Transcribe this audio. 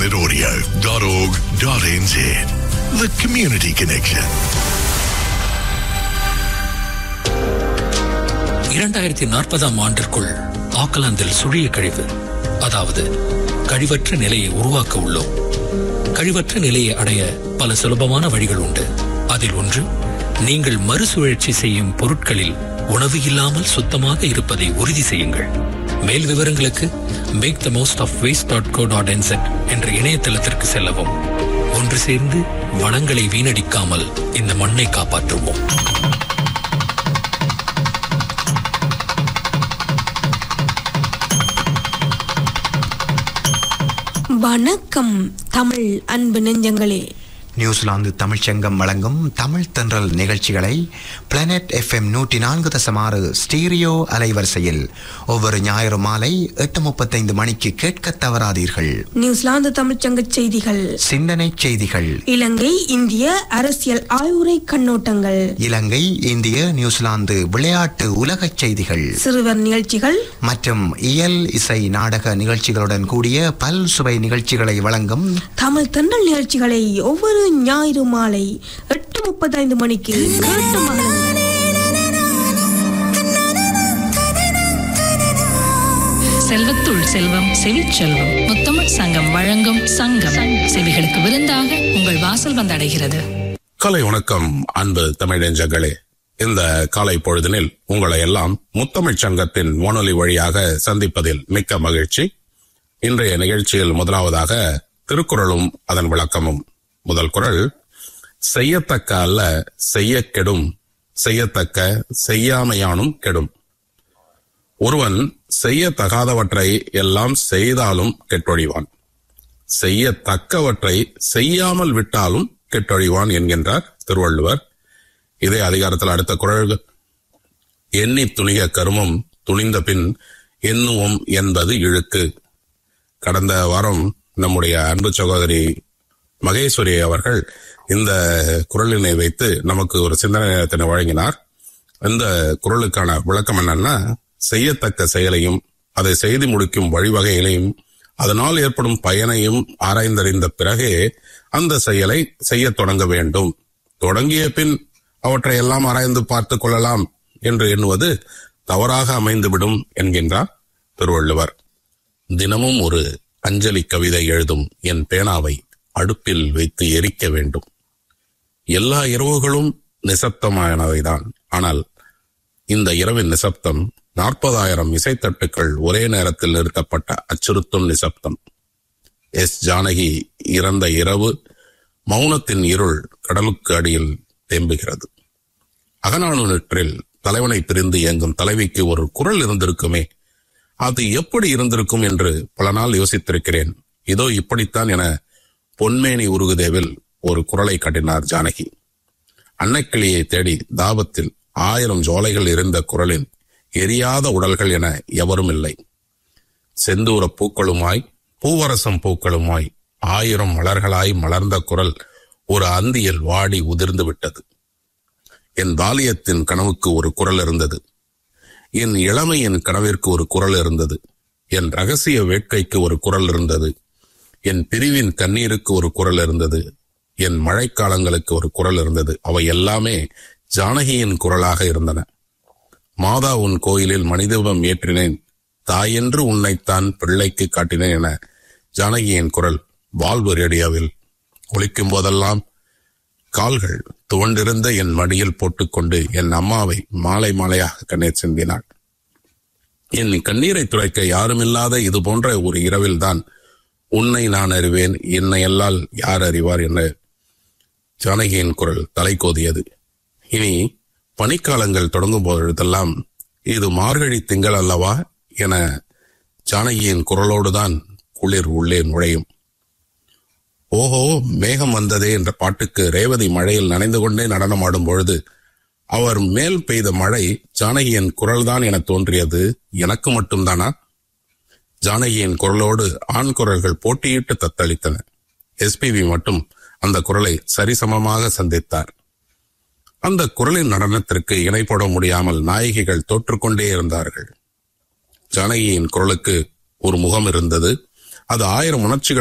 planetorio.org.nz. The Community Connection. இரண்டாயிரத்தி நாற்பதாம் ஆண்டிற்குள் ஆக்கலாந்தில் சுழிய கழிவு அதாவது கழிவற்ற நிலையை உருவாக்க உள்ளோம் கழிவற்ற நிலையை அடைய பல சுலபமான வழிகள் உண்டு அதில் ஒன்று நீங்கள் மறுசுழற்சி செய்யும் பொருட்களில் உணவு இல்லாமல் சுத்தமாக இருப்பதை உறுதி செய்யுங்கள் மேல் விவரங்களுக்கு make the most of waste dot co dot என்செட் என்ற இணையதளத்திற்கு செல்லவும் ஒன்று சேர்ந்து வளங்களை வீணடிக்காமல் இந்த மண்ணை காப்பாற்றுவோம் வணக்கம் தமிழ் அன்பு நெஞ்சங்களே நியூசிலாந்து தமிழ்ச்சங்கம் வழங்கும் தமிழ் தென்றல் நிகழ்ச்சிகளை பிளானட் எஃப்எம் நூற்றி நான்கு தசமாறு ஸ்டீரியோ அலைவரிசையில் ஒவ்வொரு ஞாயிறு மாலை எட்டு முப்பத்தைந்து மணிக்கு கேட்க தவறாதீர்கள் நியூசிலாந்து தமிழ்ச்சங்க செய்திகள் சிந்தனை செய்திகள் இலங்கை இந்திய அரசியல் ஆய்வுரை கண்ணோட்டங்கள் இலங்கை இந்திய நியூசிலாந்து விளையாட்டு உலகச் செய்திகள் சிறுவர் நிகழ்ச்சிகள் மற்றும் இயல் இசை நாடக நிகழ்ச்சிகளுடன் கூடிய பல் சுவை நிகழ்ச்சிகளை வழங்கும் தமிழ் தென்றல் நிகழ்ச்சிகளை ஒவ்வொரு ஞாயிறு மாலை எட்டு முப்பத்தைந்து மணிக்கு கேட்டு மகிழுங்கள். செல்வத்துள் செல்வம் செவிச்செல்வம் முத்தமிழ் சங்கம் வழங்கும் சங்கம் செவிகளுக்கு விருந்தாக உங்கள் வாசல் வந்தடைகிறது காலை வணக்கம் அன்பு தமிழஞ்சங்களே இந்த காலை பொழுதினில் உங்களை எல்லாம் முத்தமிழ்ச் சங்கத்தின் வானொலி வழியாக சந்திப்பதில் மிக்க மகிழ்ச்சி இன்றைய நிகழ்ச்சியில் முதலாவதாக திருக்குறளும் அதன் விளக்கமும் முதல் குறள் செய்யத்தக்க அல்ல செய்ய கெடும் செய்யத்தக்க செய்யாமையானும் கெடும் ஒருவன் செய்யத்தகாதவற்றை எல்லாம் செய்தாலும் கெட்டொழிவான் செய்யத்தக்கவற்றை செய்யாமல் விட்டாலும் கெட்டொழிவான் என்கின்றார் திருவள்ளுவர் இதே அதிகாரத்தில் அடுத்த குறள் எண்ணி துணிக கருமம் துணிந்த பின் எண்ணுவோம் என்பது இழுக்கு கடந்த வாரம் நம்முடைய அன்பு சகோதரி மகேஸ்வரி அவர்கள் இந்த குரலினை வைத்து நமக்கு ஒரு சிந்தனை நேரத்தினை வழங்கினார் இந்த குரலுக்கான விளக்கம் என்னன்னா செய்யத்தக்க செயலையும் அதை செய்து முடிக்கும் வழிவகைகளையும் அதனால் ஏற்படும் பயனையும் ஆராய்ந்தறிந்த பிறகே அந்த செயலை செய்யத் தொடங்க வேண்டும் தொடங்கிய பின் அவற்றை எல்லாம் ஆராய்ந்து பார்த்துக் கொள்ளலாம் என்று எண்ணுவது தவறாக அமைந்துவிடும் என்கின்றார் திருவள்ளுவர் தினமும் ஒரு அஞ்சலி கவிதை எழுதும் என் பேனாவை அடுப்பில் வைத்து எரிக்க வேண்டும் எல்லா இரவுகளும் நிசப்தமானவைதான் ஆனால் இந்த இரவின் நிசப்தம் நாற்பதாயிரம் இசைத்தட்டுக்கள் ஒரே நேரத்தில் நிறுத்தப்பட்ட அச்சுறுத்தும் நிசப்தம் எஸ் ஜானகி இறந்த இரவு மௌனத்தின் இருள் கடலுக்கு அடியில் தேம்புகிறது அகநானூற்றில் தலைவனை பிரிந்து இயங்கும் தலைவிக்கு ஒரு குரல் இருந்திருக்குமே அது எப்படி இருந்திருக்கும் என்று பல நாள் யோசித்திருக்கிறேன் இதோ இப்படித்தான் என பொன்மேனி உருகுதேவில் ஒரு குரலை காட்டினார் ஜானகி அன்னைக்கிளியை தேடி தாபத்தில் ஆயிரம் ஜோலைகள் இருந்த குரலில் எரியாத உடல்கள் என எவரும் இல்லை செந்தூர பூக்களுமாய் பூவரசம் பூக்களுமாய் ஆயிரம் மலர்களாய் மலர்ந்த குரல் ஒரு அந்தியில் வாடி உதிர்ந்து விட்டது என் பாலியத்தின் கனவுக்கு ஒரு குரல் இருந்தது என் இளமையின் கனவிற்கு ஒரு குரல் இருந்தது என் ரகசிய வேட்கைக்கு ஒரு குரல் இருந்தது என் பிரிவின் கண்ணீருக்கு ஒரு குரல் இருந்தது என் மழைக்காலங்களுக்கு ஒரு குரல் இருந்தது அவை எல்லாமே ஜானகியின் குரலாக இருந்தன மாதா உன் கோயிலில் மனிதவம் ஏற்றினேன் தாயென்று உன்னைத்தான் பிள்ளைக்கு காட்டினேன் என ஜானகியின் குரல் வாழ்வு ரேடியோவில் ஒலிக்கும் போதெல்லாம் கால்கள் துவண்டிருந்த என் மடியில் போட்டுக்கொண்டு என் அம்மாவை மாலை மாலையாக கண்ணீர் சிந்தினாள் என் கண்ணீரை துடைக்க யாருமில்லாத இது போன்ற ஒரு இரவில்தான் உன்னை நான் அறிவேன் என்னை எல்லால் யார் அறிவார் என ஜானகியின் குரல் தலை கோதியது இனி பனிக்காலங்கள் தொடங்கும் பொழுதெல்லாம் இது மார்கழி திங்கள் அல்லவா என ஜானகியின் குரலோடுதான் குளிர் உள்ளே நுழையும் ஓஹோ மேகம் வந்ததே என்ற பாட்டுக்கு ரேவதி மழையில் நனைந்து கொண்டே நடனமாடும் பொழுது அவர் மேல் பெய்த மழை ஜானகியின் குரல்தான் என தோன்றியது எனக்கு மட்டும்தானா ஜானகியின் குரலோடு ஆண் குரல்கள் போட்டியிட்டு தத்தளித்தன எஸ்பிவி மட்டும் அந்த குரலை சரிசமமாக சந்தித்தார் அந்த குரலின் நடனத்திற்கு இணை போட முடியாமல் நாயகிகள் தோற்றுக்கொண்டே இருந்தார்கள் ஜானகியின் குரலுக்கு ஒரு முகம் இருந்தது அது ஆயிரம் உணர்ச்சிகள்